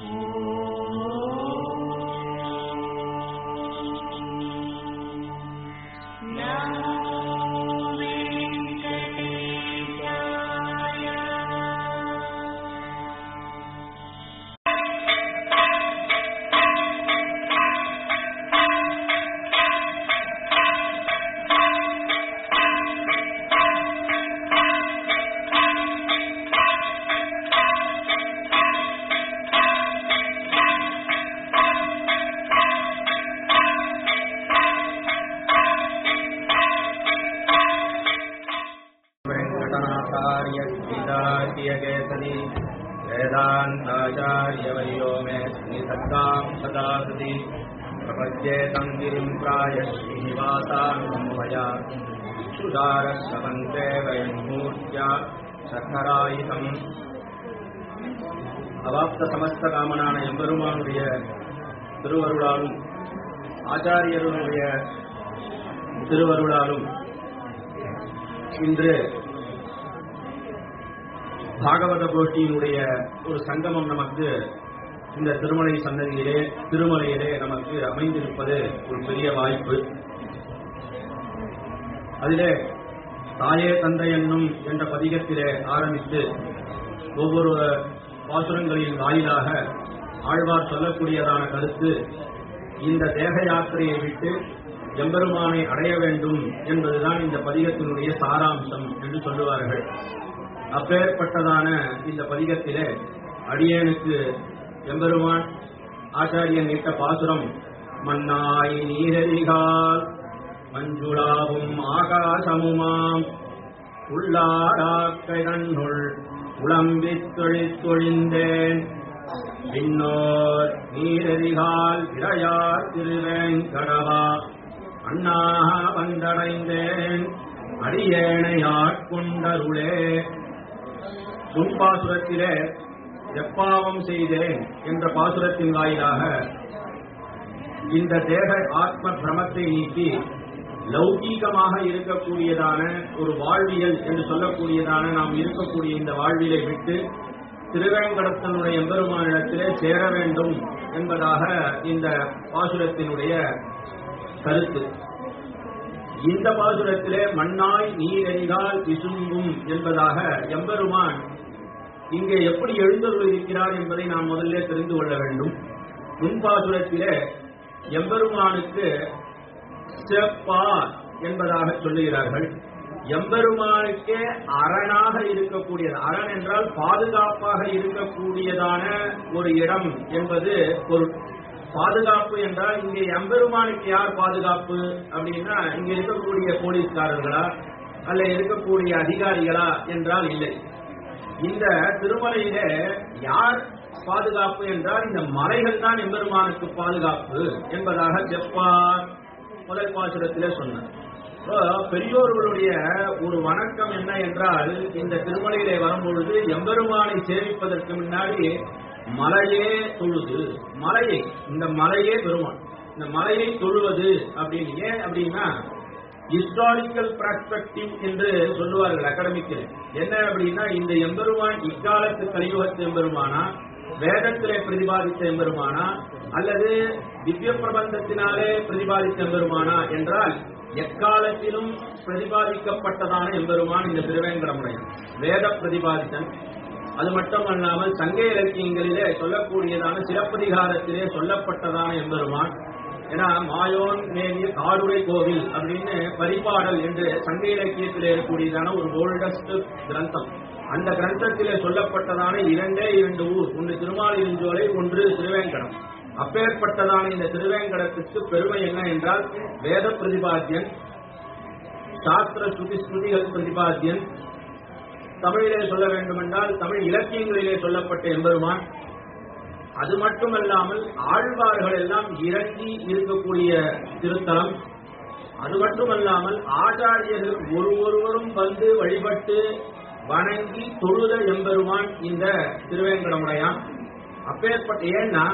वेङ्कटनाथार्यस्थितार्यकेसरी वेदान्ताचार्यवर्यो मे निसक्तां सदा सति प्रपद्येतं गिरिं प्राय श्रीनिवासानुमया सुदारसमन्ते वयन्मूर्त्या சக்கராயுதம் அவாப்த சமஸ்த காமனான எம்பெருமானுடைய திருவருளாலும் ஆச்சாரியர்களுடைய திருவருளாலும் இன்று பாகவத கோஷ்டியினுடைய ஒரு சங்கமம் நமக்கு இந்த திருமலை சன்னதியிலே திருமலையிலே நமக்கு அமைந்திருப்பது ஒரு பெரிய வாய்ப்பு அதிலே தாயே தந்தை என்னும் என்ற பதிகத்திலே ஆரம்பித்து ஒவ்வொரு பாசுரங்களின் வாயிலாக ஆழ்வார் சொல்லக்கூடியதான கருத்து இந்த தேக யாத்திரையை விட்டு எம்பெருமானை அடைய வேண்டும் என்பதுதான் இந்த பதிகத்தினுடைய சாராம்சம் என்று சொல்லுவார்கள் அப்பேற்பட்டதான இந்த பதிகத்திலே அடியேனுக்கு எம்பெருமான் ஆச்சாரியன் இட்ட பாசுரம் மன்னாய் நீரறிகால் மஞ்சுளாவும் ஆகாசமுமாம் உள்ளாராக்கைதன்னுள் உளம்பித் தொழித்தொழிந்தேன் பின்னோர் நீரறிகால் இளையார் திருவேங்கடவா அண்ணாக வந்தடைந்தேன் அடியேனை ஆட்கொண்டருளே முன்பாசுரத்திலே எப்பாவம் செய்தேன் என்ற பாசுரத்தின் வாயிலாக இந்த தேக ஆத்ம பிரமத்தை நீக்கி லௌகீகமாக இருக்கக்கூடியதான ஒரு வாழ்வியல் என்று சொல்லக்கூடியதான நாம் இருக்கக்கூடிய இந்த வாழ்விலை விட்டு திருவேங்கடத்தனுடைய எம்பெருமானிடத்திலே சேர வேண்டும் என்பதாக இந்த பாசுரத்தினுடைய கருத்து இந்த பாசுரத்திலே மண்ணாய் நீரெறிகால் விசும்பும் என்பதாக எம்பெருமான் இங்கே எப்படி எழுந்தருள் இருக்கிறார் என்பதை நாம் முதல்ல தெரிந்து கொள்ள வேண்டும் முன்பாசுரத்திலே எம்பெருமானுக்கு செப்பார் என்பதாக சொல்லுகிறார்கள் எம்பெருமானுக்கே அரணாக இருக்கக்கூடியது அரண் என்றால் பாதுகாப்பாக இருக்கக்கூடியதான ஒரு இடம் என்பது ஒரு பாதுகாப்பு என்றால் இங்கே எம்பெருமானுக்கு யார் பாதுகாப்பு அப்படின்னா இங்க இருக்கக்கூடிய போலீஸ்காரர்களா அல்ல இருக்கக்கூடிய அதிகாரிகளா என்றால் இல்லை இந்த திருமலையில யார் பாதுகாப்பு என்றால் இந்த மலைகள் தான் எம்பெருமானுக்கு பாதுகாப்பு என்பதாக செப்பார் முதல் பாசுரத்திலே சொன்னார் இப்போ பெரியோர்களுடைய ஒரு வணக்கம் என்ன என்றால் இந்த திருமலையிலே வரும்பொழுது எம்பெருமானை சேவிப்பதற்கு முன்னாடி மலையே தொழுது மலையை இந்த மலையே பெருமான் இந்த மலையை தொழுவது அப்படின்னு ஏன் அப்படின்னா ஹிஸ்டாரிக்கல் பெர்ஸ்பெக்டிவ் என்று சொல்லுவார்கள் அகாடமிக்கில் என்ன அப்படின்னா இந்த எம்பெருமான் இக்காலத்து கலியுகத்து எம்பெருமானா வேதத்திலே பிரதிபாதித்த எம்பெருமானா அல்லது திவ்ய பிரபந்தத்தினாலே பிரதிபாதித்த எம்பெருமானா என்றால் எக்காலத்திலும் பிரதிபாதிக்கப்பட்டதான எம்பெருமான் இந்த திருவேங்கடமுடையன் வேத பிரதிபாதித்தன் அது மட்டுமல்லாமல் சங்க இலக்கியங்களிலே சொல்லக்கூடியதான சிலப்பதிகாரத்திலே சொல்லப்பட்டதான எம்பெருமான் ஏன்னா மாயோன் மேவிய காடுரை கோவில் அப்படின்னு பரிபாடல் என்று சங்க இலக்கியத்திலே இருக்கக்கூடியதான ஒரு ஓல்டஸ்ட் கிரந்தம் அந்த கிரந்தத்திலே சொல்லப்பட்டதான இரண்டே இரண்டு ஊர் ஒன்று திருமாலிருஞ்சோலை ஒன்று திருவேங்கடம் அப்பேற்பட்டதான இந்த திருவேங்கடத்துக்கு பெருமை என்ன என்றால் வேத பிரதிபாத்தியன் சாஸ்திர ஸ்ருதி ஸ்ருதிகள் பிரதிபாத்தியன் தமிழிலே சொல்ல வேண்டுமென்றால் தமிழ் இலக்கியங்களிலே சொல்லப்பட்ட எம்பெருமான் அது மட்டுமல்லாமல் ஆழ்வார்கள் எல்லாம் இறங்கி இருக்கக்கூடிய திருத்தலம் அது மட்டுமல்லாமல் ஆச்சாரியர்கள் ஒரு ஒருவரும் வந்து வழிபட்டு வணங்கி தொழுத எம்பெருமான் இந்த திருவேங்கடமுடையான் அப்பேற்பட்ட ஏன்னா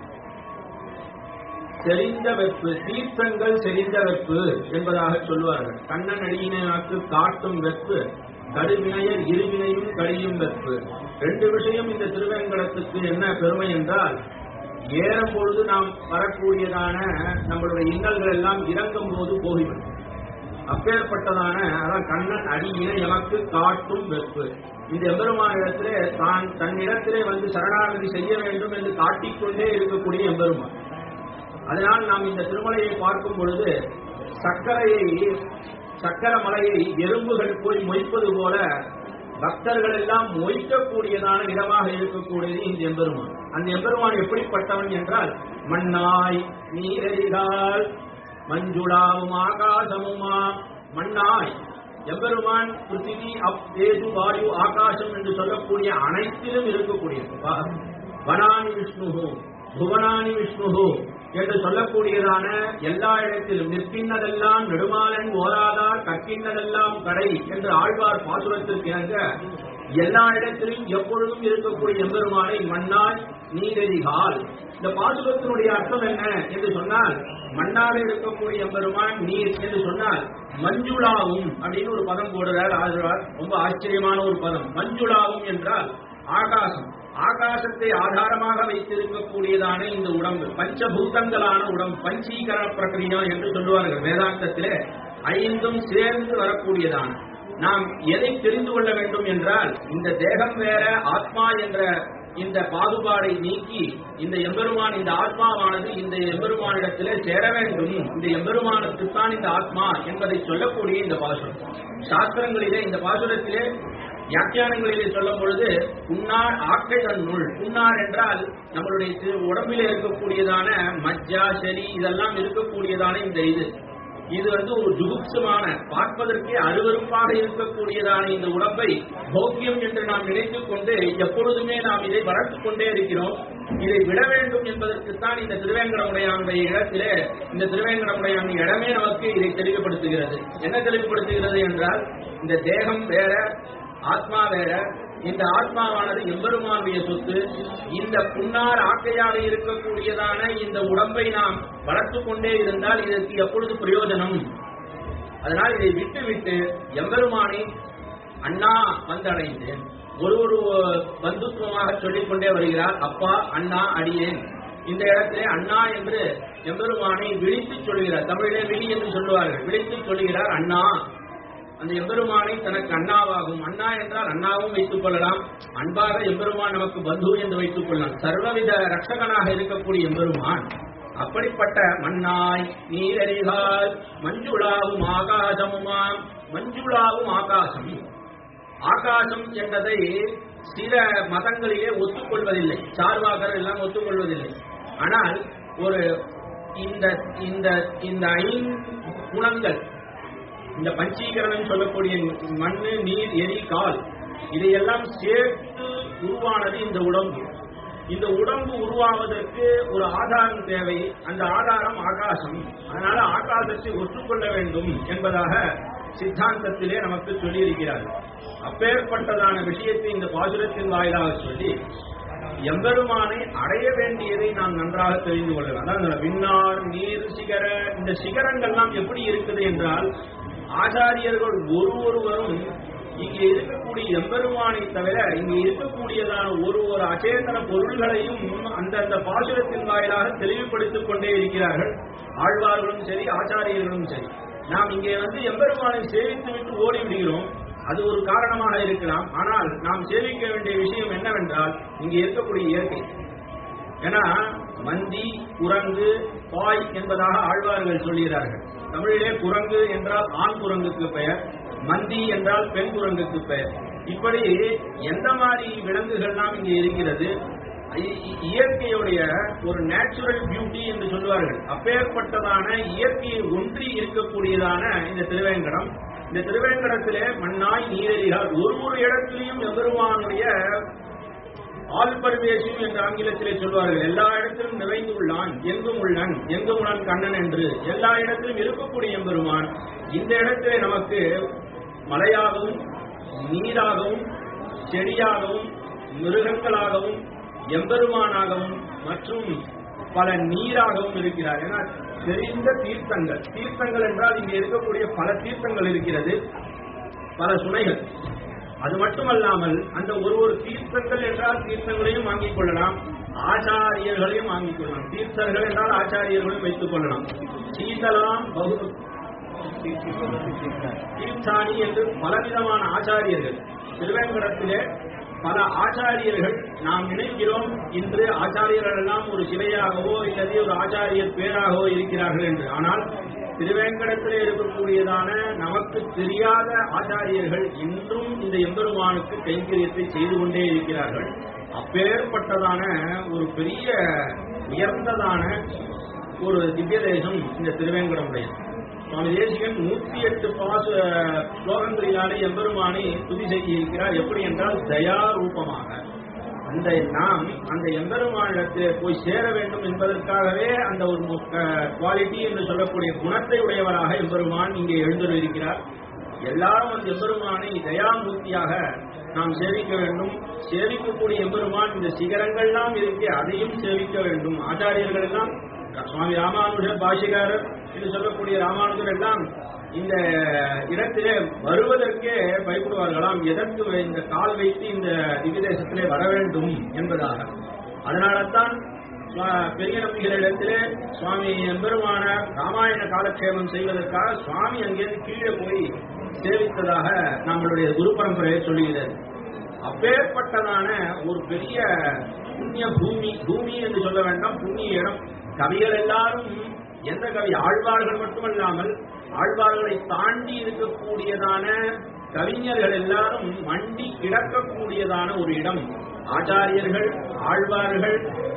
செறிந்த வெப்பு தீர்த்தங்கள் செறிந்த வெப்பு என்பதாக சொல்லுவார்கள் கண்ணன் அடியினாக்கு காட்டும் வெப்பு கடுவினையர் இருவினையும் கழியும் வெற்பு ரெண்டு விஷயம் இந்த திருவேங்கடத்துக்கு என்ன பெருமை என்றால் ஏறும் பொழுது நாம் வரக்கூடியதான நம்மளுடைய இன்னல்கள் எல்லாம் இறங்கும் போது போகிவிடும் அப்பேற்பட்டதான அதான் கண்ணன் அடியினை எமக்கு காட்டும் வெப்பு இந்த எம்பெருமானிடத்திலே தான் தன்னிடத்திலே வந்து சரணாகதி செய்ய வேண்டும் என்று காட்டிக்கொண்டே இருக்கக்கூடிய எம்பெருமான் அதனால் நாம் இந்த திருமலையை பார்க்கும் பொழுது சர்க்கரையை சக்கர மலையை எறும்புகள் போய் மொய்ப்பது போல பக்தர்கள் எல்லாம் மொய்க்கக்கூடியதான இடமாக இருக்கக்கூடியது இந்த எம்பெருமான் அந்த எம்பெருமான் எப்படிப்பட்டவன் என்றால் மண்ணாய் நீரறிகால் மஞ்சுளாவும் ஆகாசமுமா மண்ணாய் எம்பெருமான் பிருத்திவி அப் தேஜு வாயு ஆகாசம் என்று சொல்லக்கூடிய அனைத்திலும் இருக்கக்கூடிய வனானி விஷ்ணுகு புவனானி விஷ்ணுகு என்று சொல்லக்கூடியதான எல்லா இடத்திலும் நிற்கின்றதெல்லாம் நெடுமாலன் ஓராதார் கற்கின்றதெல்லாம் கடை என்று ஆழ்வார் பாசுரத்திற்கு இணங்க எல்லா இடத்திலும் எப்பொழுதும் இருக்கக்கூடிய எம்பெருமானை மண்ணாய் நீரெறிகால் இந்த பாசுரத்தினுடைய அர்த்தம் என்ன என்று சொன்னால் மண்ணாக இருக்கக்கூடிய எம்பெருமான் நீர் என்று சொன்னால் மஞ்சுளாவும் அப்படின்னு ஒரு பதம் போடுறார் ஆழ்வார் ரொம்ப ஆச்சரியமான ஒரு பதம் மஞ்சுளாவும் என்றால் ஆகாசம் ஆகாசத்தை ஆதாரமாக வைத்திருக்கக்கூடியதான இந்த உடம்பு பஞ்சபூதங்களான உடம்பு பஞ்சீகரண பிரக்கிரியா என்று சொல்லுவார்கள் வேதாந்தத்திலே ஐந்தும் சேர்ந்து வரக்கூடியதான நாம் எதை தெரிந்து கொள்ள வேண்டும் என்றால் இந்த தேகம் வேற ஆத்மா என்ற இந்த பாகுபாடை நீக்கி இந்த எம்பெருமான் இந்த ஆத்மாவானது இந்த எம்பெருமானிடத்திலே சேர வேண்டும் இந்த எம்பெருமானுக்குத்தான் இந்த ஆத்மா என்பதை சொல்லக்கூடிய இந்த பாசுரம் சாஸ்திரங்களிலே இந்த பாசுரத்திலே வியாக்கியானங்களிலே சொல்லும் பொழுது உன்னார் ஆக்கை தன்னுள் உன்னார் என்றால் நம்மளுடைய திரு- உடம்பிலே இருக்கக்கூடியதான மஜ்ஜா சரி இதெல்லாம் இருக்கக்கூடியதான இந்த இது இது வந்து ஒரு ஜுகுப்சமான பார்ப்பதற்கே அருவருப்பாக இருக்கக்கூடியதான இந்த உடம்பை போக்கியம் என்று நாம் நினைத்துக் கொண்டு எப்பொழுதுமே நாம் இதை வளர்த்துக் கொண்டே இருக்கிறோம் இதை விட வேண்டும் என்பதற்குத்தான் இந்த திருவேங்கடமுடையானுடைய இடத்திலே இந்த திருவேங்கடமுடையான் இடமே நமக்கு இதை தெளிவுபடுத்துகிறது என்ன தெளிவுபடுத்துகிறது என்றால் இந்த தேகம் வேற ஆத்மா வேற இந்த ஆத்மாவானது எம்பெருமானுடைய சொத்து இந்த புன்னார் ஆக்கையாக இருக்கக்கூடியதான இந்த உடம்பை நாம் வளர்த்துக் கொண்டே இருந்தால் இதற்கு எப்பொழுது பிரயோஜனம் அதனால் இதை விட்டு விட்டு எம்பெருமானை அண்ணா வந்தடைந்தேன் ஒரு ஒரு பந்துத்துவமாக சொல்லிக் கொண்டே வருகிறார் அப்பா அண்ணா அடியேன் இந்த இடத்திலே அண்ணா என்று எம்பெருமானை விழித்து சொல்கிறார் தமிழிலே விழி என்று சொல்லுவார்கள் விழித்து சொல்கிறார் அண்ணா அந்த எம்பெருமானை தனக்கு அண்ணாவாகும் அண்ணா என்றால் அண்ணாவும் வைத்துக் கொள்ளலாம் அன்பாக எம்பெருமான் நமக்கு பந்து என்று வைத்துக் கொள்ளலாம் சர்வவித ரட்சகனாக இருக்கக்கூடிய எம்பெருமான் அப்படிப்பட்ட மண்ணாய் நீரறிகால் மஞ்சுளாவும் ஆகாசமுமாம் மஞ்சுளாவும் ஆகாசம் ஆகாசம் என்பதை சில மதங்களிலே ஒத்துக்கொள்வதில்லை சார்வாகர் எல்லாம் ஒத்துக்கொள்வதில்லை ஆனால் ஒரு இந்த இந்த இந்த ஐந்து குணங்கள் இந்த பஞ்சீகரணம் சொல்லக்கூடிய மண்ணு நீர் எரி கால் இதையெல்லாம் சேர்த்து உருவானது இந்த உடம்பு இந்த உடம்பு உருவாவதற்கு ஒரு ஆதாரம் தேவை அந்த ஆதாரம் ஆகாசம் அதனால ஆகாசத்தை ஒற்றுக்கொள்ள வேண்டும் என்பதாக சித்தாந்தத்திலே நமக்கு சொல்லியிருக்கிறார் அப்பேற்பட்டதான விஷயத்தை இந்த பாசுரத்தின் வாயிலாக சொல்லி எம்பெருமானை அடைய வேண்டியதை நாம் நன்றாக தெரிந்து கொள்ளலாம் அதான் இந்த விண்ணார் நீர் சிகர இந்த சிகரங்கள்லாம் எப்படி இருக்குது என்றால் ஆச்சாரியர்கள் ஒரு ஒருவரும் இங்கே இருக்கக்கூடிய எம்பெருமானை தவிர இங்கே இருக்கக்கூடியதான ஒரு ஒரு அச்சேதன பொருள்களையும் அந்தந்த பாசுரத்தின் வாயிலாக தெளிவுபடுத்திக் கொண்டே இருக்கிறார்கள் ஆழ்வார்களும் சரி ஆச்சாரியர்களும் சரி நாம் இங்கே வந்து எம்பெருமானை சேவித்து விட்டு ஓடி விடுகிறோம் அது ஒரு காரணமாக இருக்கலாம் ஆனால் நாம் சேவிக்க வேண்டிய விஷயம் என்னவென்றால் இங்கே இருக்கக்கூடிய இயற்கை ஏன்னா மந்தி குரங்கு பாய் என்பதாக ஆழ்வார்கள் சொல்கிறார்கள் தமிழிலே குரங்கு என்றால் ஆண் குரங்குக்கு பெயர் மந்தி என்றால் பெண் குரங்குக்கு பெயர் இப்படி எந்த மாதிரி விலங்குகள்லாம் இங்கே இருக்கிறது இ- இ- இயற்கையுடைய ஒரு நேச்சுரல் பியூட்டி என்று சொல்லுவார்கள் அப்பேற்பட்டதான இயற்கையை ஒன்றி இருக்கக்கூடியதான இந்த திருவேங்கடம் இந்த திருவேங்கடத்திலே மண்ணாய் நீரறிகால் ஒரு ஒரு இடத்திலையும் எம்பெருமானுடைய ஆல்பர்வேஷன் என்று ஆங்கிலத்திலே சொல்வார்கள் எல்லா இடத்திலும் நிறைந்து உள்ளான் எங்கும் உள்ளன் எங்கும் உள்ளன் கண்ணன் என்று எல்லா இடத்திலும் இருக்கக்கூடிய எம்பெருமான் இந்த இடத்திலே நமக்கு மலையாகவும் நீராகவும் செடியாகவும் மிருகங்களாகவும் எம்பெருமானாகவும் மற்றும் பல நீராகவும் இருக்கிறார் ஏன்னா தெரிந்த தீர்த்தங்கள் தீர்த்தங்கள் என்றால் இங்கே இருக்கக்கூடிய பல தீர்த்தங்கள் இருக்கிறது பல சுனைகள் அது மட்டுமல்லாமல் அந்த ஒரு ஒரு தீர்த்தங்கள் என்றால் தீர்த்தங்களையும் வாங்கிக் கொள்ளலாம் ஆச்சாரியர்களையும் வாங்கிக் கொள்ளலாம் தீர்த்தர்கள் என்றால் ஆச்சாரியர்களையும் வைத்துக் கொள்ளலாம் சீதலாம் பகு தீர்த்தாணி என்று பலவிதமான ஆச்சாரியர்கள் திருவேங்கடத்திலே பல ஆச்சாரியர்கள் நாம் நினைக்கிறோம் இன்று ஆச்சாரியர்கள் எல்லாம் ஒரு சிலையாகவோ இல்லது ஒரு ஆச்சாரியர் பேராகவோ இருக்கிறார்கள் என்று ஆனால் திருவேங்கடத்திலே இருக்கக்கூடியதான நமக்கு தெரியாத ஆச்சாரியர்கள் இன்றும் இந்த எம்பெருமானுக்கு கைங்கரியத்தை செய்து கொண்டே இருக்கிறார்கள் அப்பேற்பட்டதான ஒரு பெரிய உயர்ந்ததான ஒரு திவ்ய தேசம் இந்த திருவேங்கடமுடையது சுவாமி தேசிகன் நூத்தி எட்டு பாச ஸ்லோகங்களினாலே எம்பெருமானை துதி செய்திருக்கிறார் எப்படி என்றால் தயா ரூபமாக அந்த நாம் அந்த எம்பெருமானிடத்தில் போய் சேர வேண்டும் என்பதற்காகவே அந்த ஒரு குவாலிட்டி என்று சொல்லக்கூடிய குணத்தை உடையவராக எம்பெருமான் இங்கே எழுந்திருக்கிறார் எல்லாரும் அந்த எம்பெருமானை தயாமூர்த்தியாக நாம் சேவிக்க வேண்டும் சேவிக்கக்கூடிய எம்பெருமான் இந்த சிகரங்கள்லாம் இருக்கே அதையும் சேவிக்க வேண்டும் ஆச்சாரியர்கள் எல்லாம் சுவாமி ராமானுஜர் பாஷிகாரர் என்று சொல்லக்கூடிய ராமானுஜர் எல்லாம் இந்த இடத்திலே வருவதற்கே பயப்படுவார்களாம் எதற்கு இந்த கால் வைத்து இந்த திவ்யதேசத்திலே வர வேண்டும் என்பதாக அதனால்தான் பெரிய நம்பிகளிடத்திலே சுவாமி எம்பெருமான ராமாயண காலக்ஷேமம் செய்வதற்காக சுவாமி அங்கிருந்து கீழே போய் சேவித்ததாக நம்மளுடைய குரு பரம்பரையை சொல்லுகிறது அப்பேற்பட்டதான ஒரு பெரிய புண்ணிய பூமி பூமி என்று சொல்ல வேண்டாம் புண்ணிய இடம் கவிகள் எல்லாரும் எந்த கவி ஆழ்வார்கள் மட்டுமல்லாமல் ஆழ்வார்களை தாண்டி இருக்கக்கூடியதான கவிஞர்கள் எல்லாரும் மண்டி கிடக்கக்கூடியதான ஒரு இடம் ஆச்சாரியர்கள் ஆழ்வார்கள்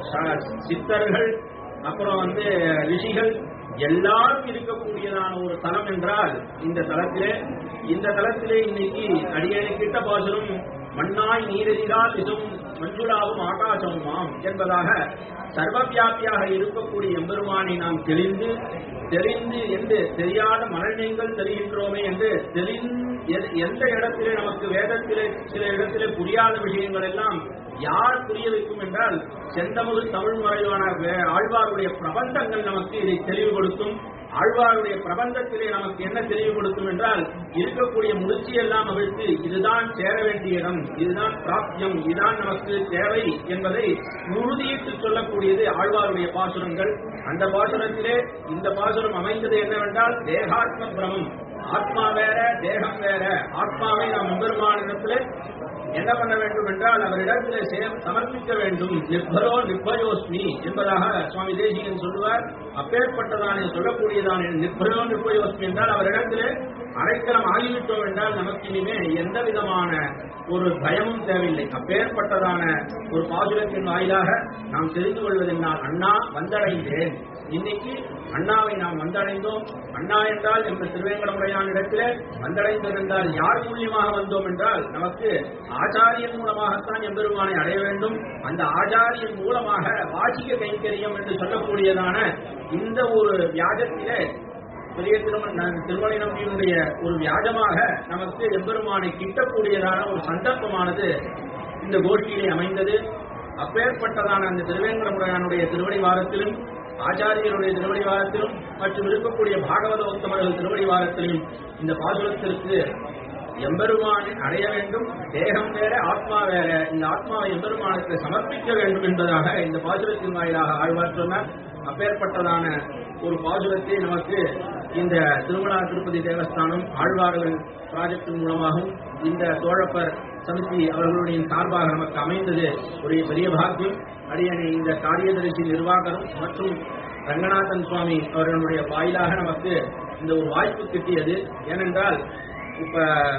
சித்தர்கள் அப்புறம் வந்து ரிஷிகள் எல்லாரும் இருக்கக்கூடியதான ஒரு தலம் என்றால் இந்த தலத்திலே இந்த தலத்திலே இன்னைக்கு அடியணை கிட்ட பாசலும் மண்ணாய் நீரெதிரால் இதும் மஞ்சுளாவும் ஆகாசமுமாம் என்பதாக சர்வவியாபியாக இருக்கக்கூடிய எம்பெருமானை நாம் தெரிந்து தெரிந்து என்று தெரியாத மனநீங்கள் தெரிகின்றோமே என்று தெரிந்து எந்த இடத்திலே நமக்கு வேதத்திலே சில இடத்திலே புரியாத விஷயங்கள் எல்லாம் யார் புரிய வைக்கும் என்றால் செந்தமிழ் தமிழ் முறையான ஆழ்வாருடைய பிரபந்தங்கள் நமக்கு இதை தெளிவுபடுத்தும் ஆழ்வாருடைய பிரபந்தத்திலே நமக்கு என்ன தெளிவுபடுத்தும் என்றால் இருக்கக்கூடிய முதிர்ச்சியெல்லாம் அவிழ்த்து இதுதான் சேர வேண்டிய இடம் இதுதான் பிராப்தியம் இதுதான் நமக்கு தேவை என்பதை உறுதியிட்டு சொல்லக்கூடியது ஆழ்வாருடைய பாசுரங்கள் அந்த பாசுரத்திலே இந்த பாசுரம் அமைந்தது என்னவென்றால் தேகாத்ம பிரமம் ஆத்மா வேற தேகம் வேற ஆத்மாவை நாம் எம்பெருமானிடத்திலே என்ன பண்ண வேண்டும் என்றால் அவரிடத்தில் சமர்ப்பிக்க வேண்டும் நிர்பரோ நிர்பயோஸ்மி என்பதாக சுவாமி தேசிகன் சொல்லுவார் அப்பேற்பட்டதானே சொல்லக்கூடியதானே நிர்பரோ நிர்பயோஸ்மி என்றால் அவரிடத்தில் அடைக்கலம் ஆகிவிட்டோம் என்றால் நமக்கு இனிமே எந்த விதமான ஒரு பயமும் தேவையில்லை அப்பேற்பட்டதான ஒரு பாசுரத்தின் வாயிலாக நாம் தெரிந்து கொள்வதென்னால் அண்ணா வந்தடைந்தேன் இன்னைக்கு அண்ணாவை நாம் வந்தடைந்தோம் அண்ணா என்றால் எங்கள் திருவேங்கடமுடையான் இடத்திலே வந்தடைந்தது என்றால் யார் மூலியமாக வந்தோம் என்றால் நமக்கு ஆச்சாரியன் மூலமாகத்தான் எம்பெருமானை அடைய வேண்டும் அந்த ஆச்சாரியன் மூலமாக வாசிக கைங்கரியம் என்று சொல்லக்கூடியதான இந்த ஒரு வியாஜத்திலே பெரிய திருமண திருமலை நம்பியினுடைய ஒரு வியாஜமாக நமக்கு எம்பெருமானை கிட்டக்கூடியதான ஒரு சந்தர்ப்பமானது இந்த கோஷ்டியிலே அமைந்தது அப்பேற்பட்டதான அந்த திருவேங்கடமுடையானுடைய திருவடி வாரத்திலும் ஆச்சாரியருடைய திருவடி வாரத்திலும் மற்றும் இருக்கக்கூடிய பாகவத உத்தமர்கள் திருவடி வாரத்திலும் இந்த பாசுரத்திற்கு எம்பெருமானை அடைய வேண்டும் தேகம் வேற ஆத்மா வேற இந்த ஆத்மாவை எம்பெருமானுக்கு சமர்ப்பிக்க வேண்டும் என்பதாக இந்த பாசுரத்தின் வாயிலாக ஆழ்வார் சொன்னார் அப்பேற்பட்டதான ஒரு பாசுரத்தை நமக்கு இந்த திருமலா திருப்பதி தேவஸ்தானம் ஆழ்வார்கள் ப்ராஜெக்டின் மூலமாகவும் இந்த தோழப்பர் சமிதி அவர்களுடைய சார்பாக நமக்கு அமைந்தது ஒரு பெரிய பாக்கியம் அடியணை இந்த காரியதரிசி நிர்வாகரும் மற்றும் ரங்கநாதன் சுவாமி அவர்களுடைய வாயிலாக நமக்கு இந்த ஒரு வாய்ப்பு கிட்டியது ஏனென்றால் இப்ப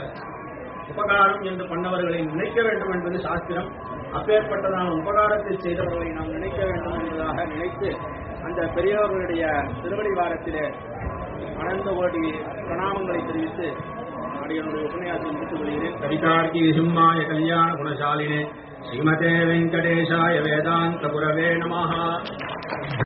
உபகாரம் என்று பண்ணவர்களை நினைக்க வேண்டும் என்பது சாஸ்திரம் அப்பேற்பட்டதான உபகாரத்தை செய்தவர்களை நாம் நினைக்க வேண்டும் என்பதாக நினைத்து அந்த பெரியவர்களுடைய திருவடி வாரத்திலே அனந்த கோடி பிரணாமங்களை தெரிவித்து அடியனுடைய உபன்யாசம் முடித்துக் கொள்கிறேன் கவிதார்க்கி சிம்மாய கல்யாண குணசாலினே ஸ்ரீமதே வெங்கடேஷாய வேதாந்த குரவே நமஹா